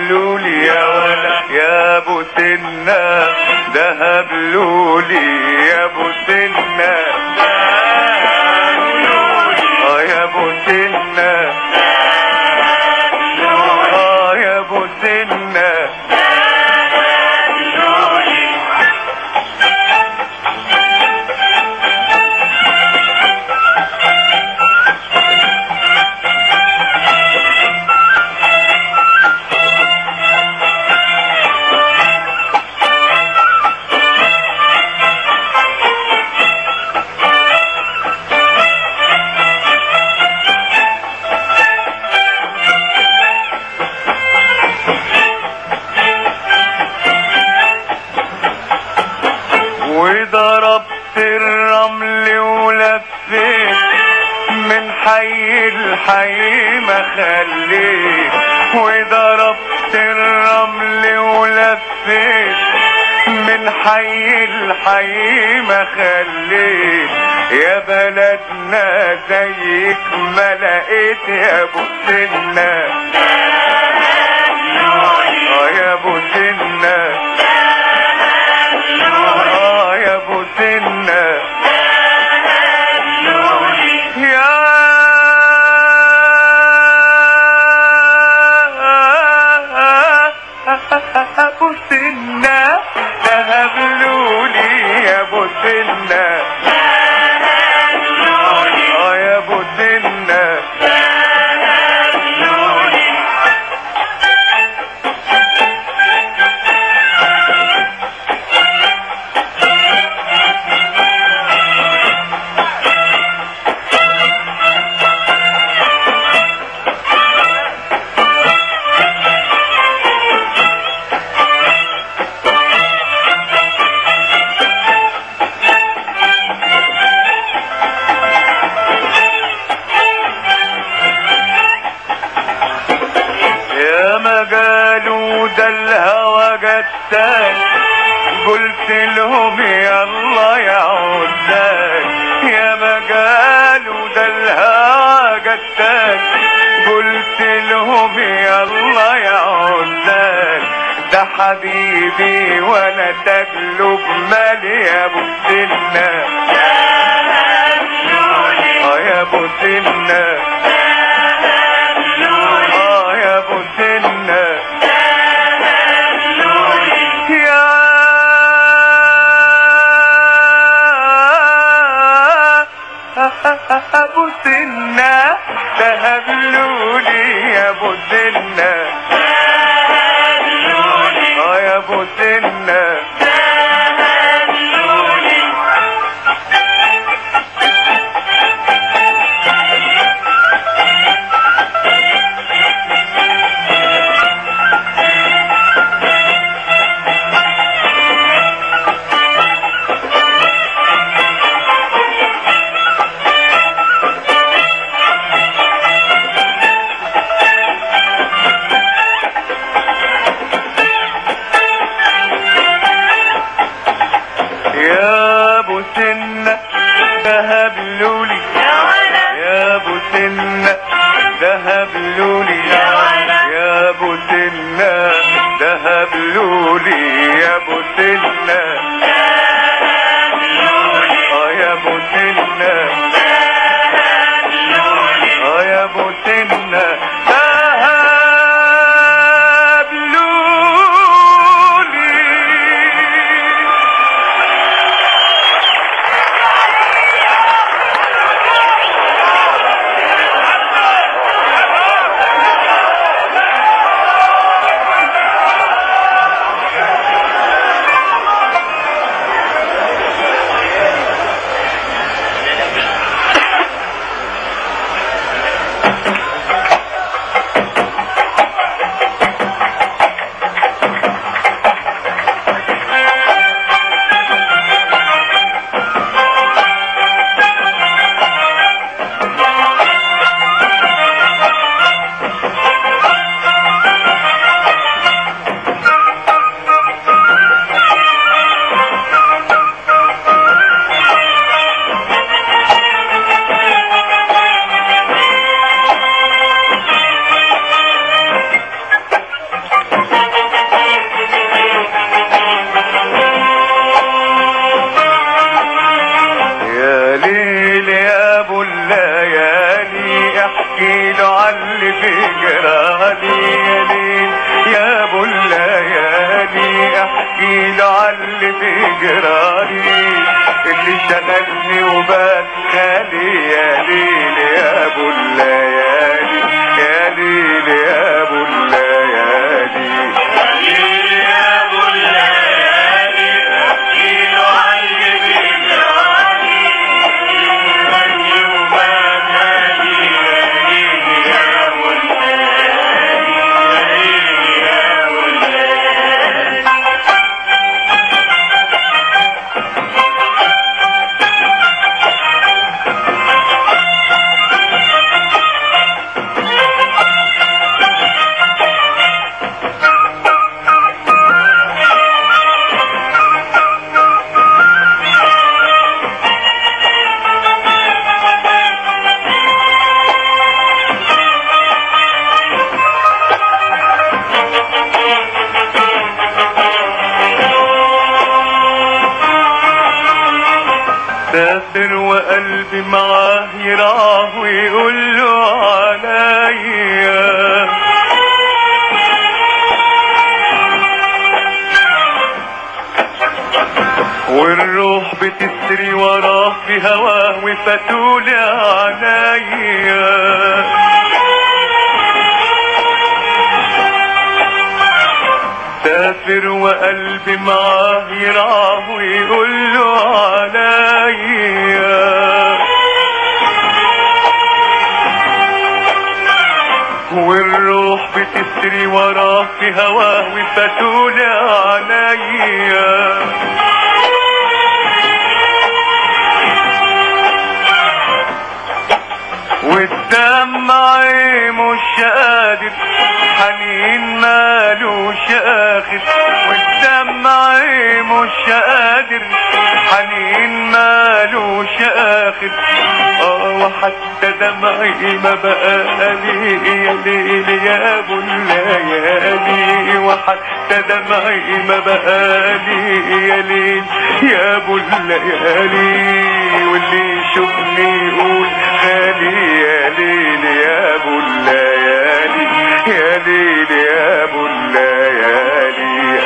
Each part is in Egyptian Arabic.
لولي يا ولا يا ابو سنة دهب لولي يا ابو سنة اه يا ابو سنة اه يا ابو سنة وضربت الرمل ولفيت من حي الحي ما خليت وضربت الرمل ولفيت من حي الحي ما خليت يا بلدنا زيك ما لقيت يا ابو سنة اه يا ابو سنة اه يا ابو سنة يا ابو سنة ذهب لولي يا ابو سنة اه يا ابو سنة يا ما قالوا ده الهوى جتاك قلت لهم يلا يا عداك يا ما قالوا ده الهوى جتاك قلت لهم يلا يا عداك ده حبيبي وانا تقلب مالي يا ابو سنة اه يا ابو سنة اه يا ابو سنة يا ابو سنة ذهب لولي يا ابو سنة اه يا ابو سنة يا ابو سنة ذهب لولي يا ابو سنة ذهب لولي يا ابو سنة ذهب لولي يا ابو سنة اه يا ابو سنة اه يا ابو سنة ذهب لولي احكي له عاللي بيجرالي اللي شغلني وبات خالي يا ليل يا ابو الليالي يا ليل يا ابو الليالي سافر وقلبي معاه يرعاه ويقول له عليا والروح بتسري وراه في هواه وفتولي عليا سافر وقلبي معاه يرعاه ويقول له عليا والروح بتسري وراه في هواه وفتولي عليا والدمع مش قادر حنين مالوش اخر والدمع مش قادر حنين مالوش اخر اه وحتى دمعي ما بقى لي يا ليل يا ابو الليالي وحتى دمعي ما بقى لي يا ليل يا ابو الليالي واللي يشوفني يقول خالي يا ليل يا ابو الليالي يا ليل يا ابو الليالي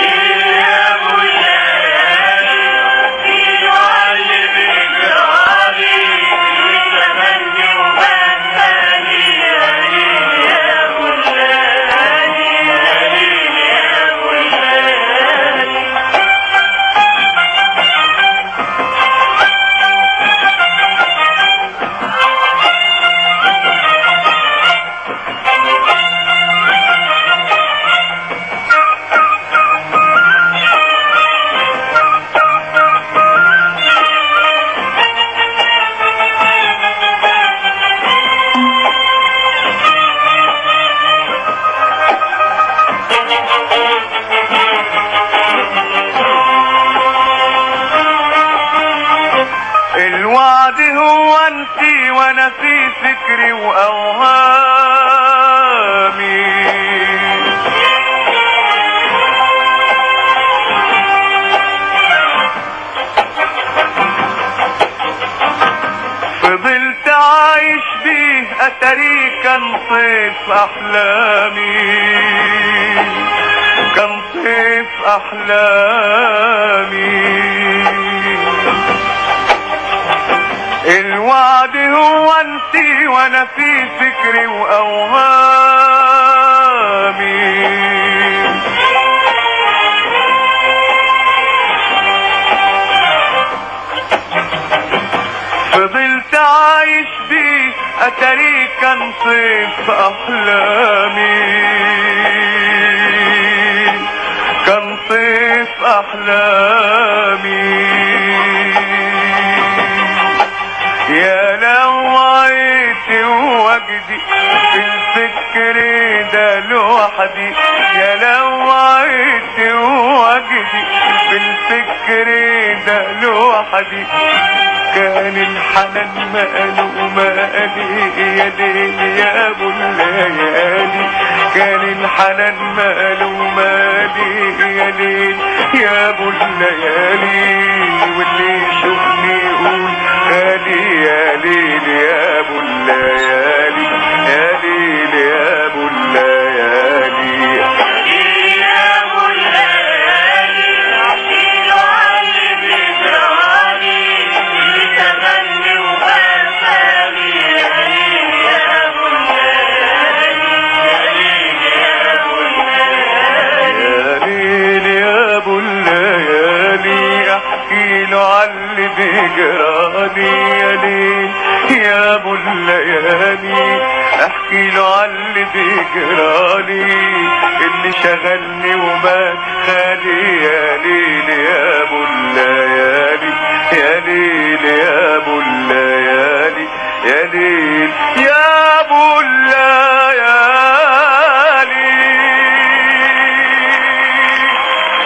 الوعد هو انتي وانا في فكري واوهامي فضلت عايش بيه اتاري كان صيف احلامي كان صيف احلامي الوعد هو انتي وانا في فكري واوهامي فضلت عايش بيه اتاري كان صيف احلامي كان صيف احلامي يا لو عيت وجدي في الفكر ده لوحدي يا لو عيت وجدي في الفكر ده لوحدي كان الحنان ماله مالي يا ليل يا ابو الليالي كان الحنان ماله مالي يا ليل يا ابو الليالي واللي يشوفني يقول غالي يا ليل يا ابو الليالي يا ليل يا ابو الليالي يا ابو الليالي اللي بيجرالي يا ليل يا ابو الليالي احكي له على اللي بيجرالي اللي شغلني وما خالي يا ليل يا ابو الليالي يا ليل يا ابو الليالي يا ليل يا ابو الليالي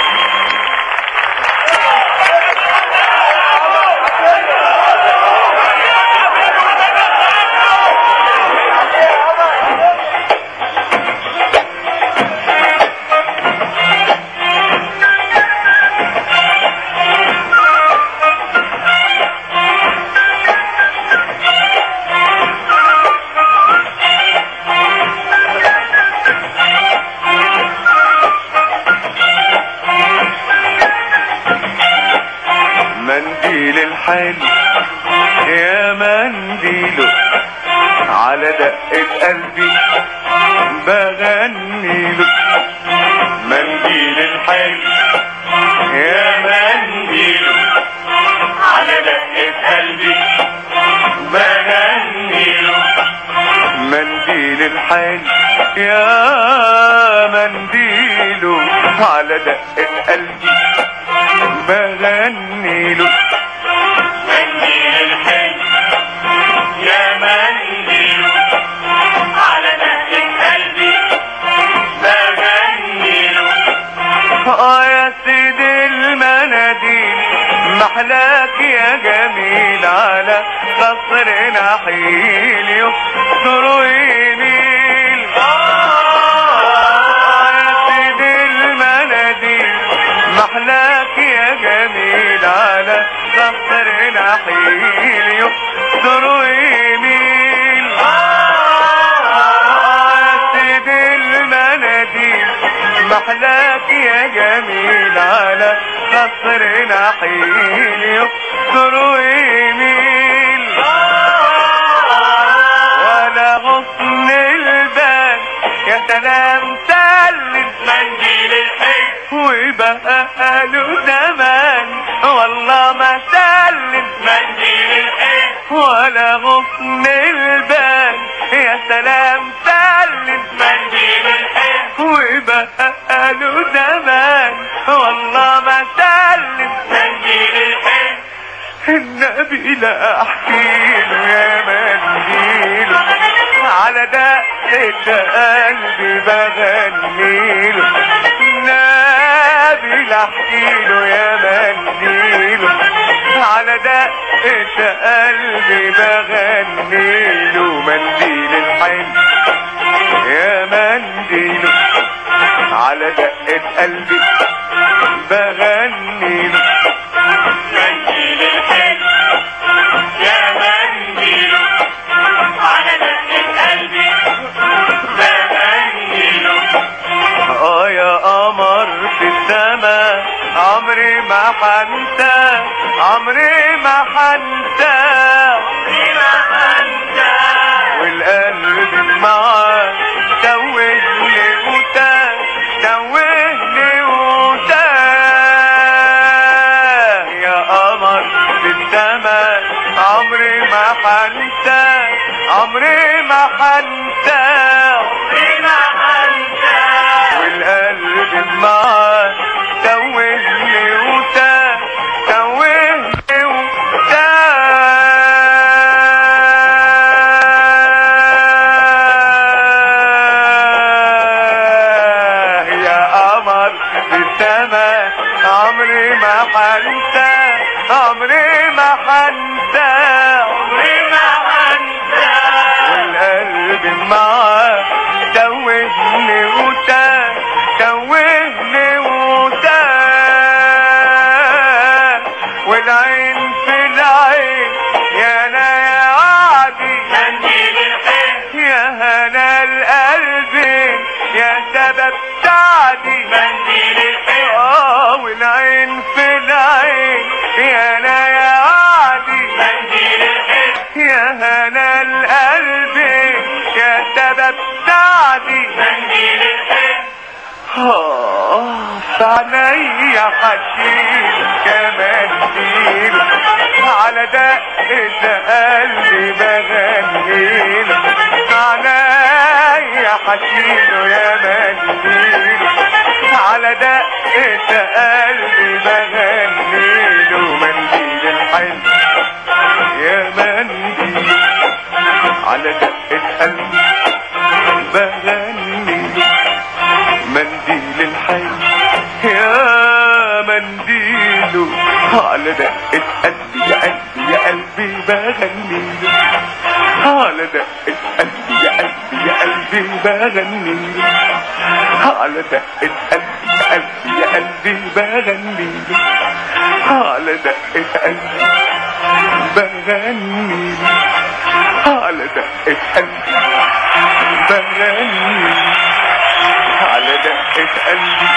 منديل الحلو يا منديله على دقة قلبي بغني له منديل الحلو يا منديله على دقة قلبي بغني له منديل الحلو يا منديله على دقة قلبي بغني له منديل الحلو يا منديل على دقة قلبي بغني له اه يا سيدي المناديل محلاك يا جميل على قصر نحيل يسر يميل آه يا سيدي المناديل محلاك يا جميل على قصر نحيل يسر يميل آه يا سيدي المناديل محلاك يا جميل على قصر نحيل يسر يميل ولا غصن البال يا سلام سلم منديل الحلو وبقى له زمان والله ما سلم منديل الحلو ولا غصن البال يا سلام سلم منديل الحلو وبقى له زمان والله ما سلم منديل الحلو النبي لا احكي له يا منديل على دقة قلبي بغني له النبي لا احكي له يا منديل على دقة قلبي بغني له منديل الحلو يا منديل على دقة قلبي بغني له منديل الحلو يا منديل على دقة قلبي بغني له اه يا قمر في السما عمري ما حنسى عمري ما حنسى بما أنت والقلب معاه توهني وتاه توهني وتاه يا قمر في السما عمري ما حنسى عمري ما حنسى بما أنت والقلب معاه توهني وتاه توهني وتاه يا قمر في السما عمري ما حنسى عمري ما حنسى عمري بما أنت والقلب معاه توهني وتاه توهني وتاه والعين في العين يا انا يا عادي منديل الحلو يا هنا القلب يا سبب سعدي منديل الحلو اه والعين في العين يا انا يا عادي منديل الحلو يا هنا القلب يا سبب سعدي منديل الحلو آه، في عينيا حشيش كمان منديله على دقة قلبي بغنيله عنايا حشيله يا منديله على دقة قلبي بغنيله منديل الحلم يا منديل على دقة قلبي بغنيله منديل الحي يا منديله على دقة قلبي يا قلبي يا قلبي بغنيله على دقة قلبي يا قلبي يا قلبي بغنيله على دقة قلبي يا قلبي يا قلبي بغنيله على دقة قلبي بغنيله على دقة قلبي بغنيله على دقة قلبي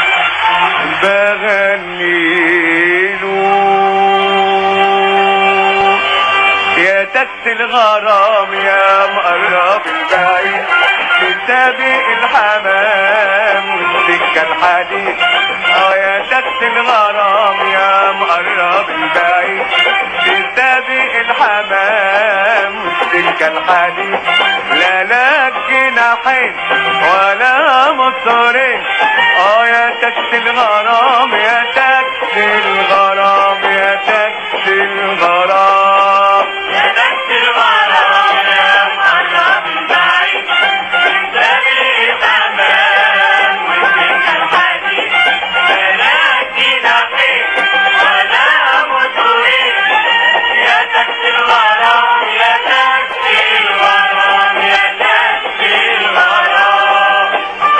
بغنيله يا تكت الغرام يا مقرب البعيد تسابق الحمام والسكة الحديد اه يا تكت الغرام يا مقرب البعيد تسابق الحمام والسكة الحديد لا لك جناحين ولا مصرين اه يا تكت الغرام يا تكت الغرام يا تكت الغرام يا بس الغرام يا مقرب البعيد سابق الحمام والسكة الحديد بلاك جناحين ولا مطويل يا تكت الغرام يا تكت الغرام يا تكت الغرام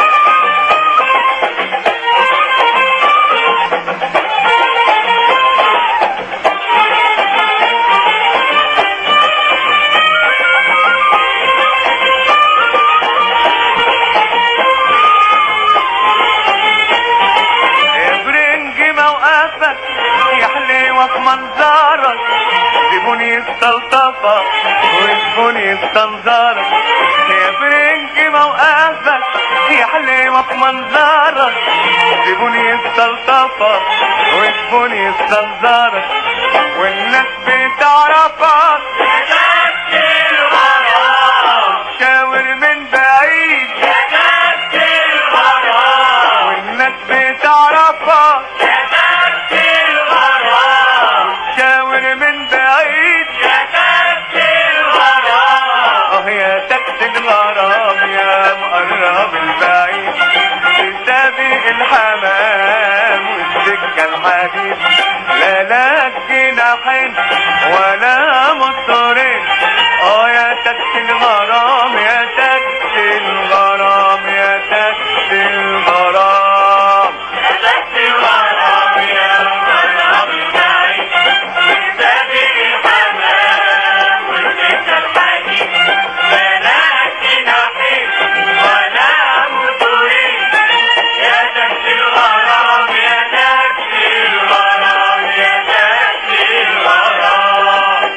برنج موقفك يا حليوة في منظرك سيبوني السلطفة وسيبوني استنظرك يا برنج موقفك يا حليوة في منظرك سيبوني السلطفة وسيبوني استنظرك والناس بتعرفك يا تكت الغرام شاور من بعيد يا تكت الغرام والناس بتعرفك يا تكت الغرام شاور من بعيد يا تكت الغرام اه يا تكت الغرام يا مقرب البعيد تسابق الحمام والسكة الحديد لا لك جناحين ولا مصرين اه يا تكت الغرام يا تكت الغرام يا تكت الغرام يا تكت الغرام يا مقرب البعيد سابق الحمام والسكة الحديد بلاك جناحين ولا مطويل يا تكت الغرام يا تكت الغرام يا تكت الغرام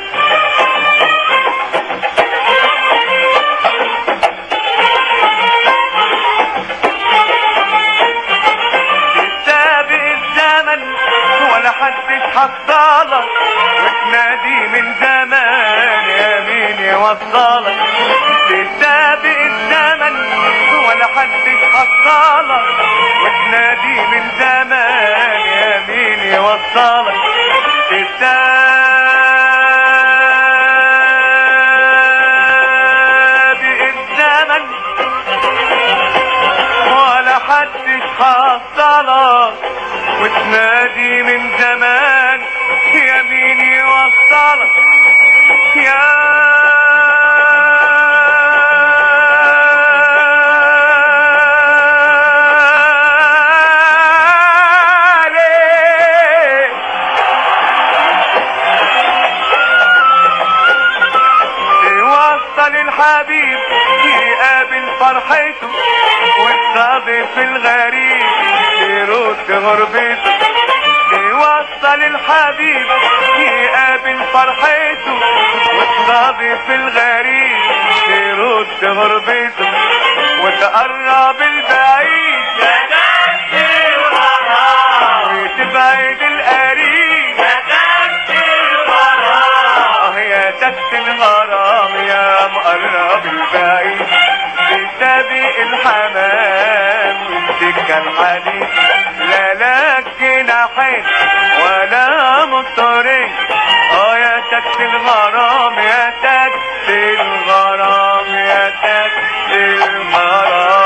سابق الزمن ولا حدش حصلك وتنادي من زمان يا مين يوصلك تسابق الزمن ولا حدش حصلك وتنادي من زمان يا مين يوصلك تسابق الزمن ولا حدش حصلك وتنادي من زمان يا مين يوصلك يا ليه يوصل الحبيب يقابل فرحته والصادف الغريب يرد غربته يوصل الحبيب يقابل فرحته والصادف الغريب يرد غربته وتقرب البعيد يا تكت الغرام وتبعد القريب يا تكت تاكسي الغرام يا مقرب البعيد بسابق الحمام والسكة الحديد لا لك جناحين ولا مطرين اه يا تاكسي الغرام يا تاكسي الغرام يا تاكسي الغرام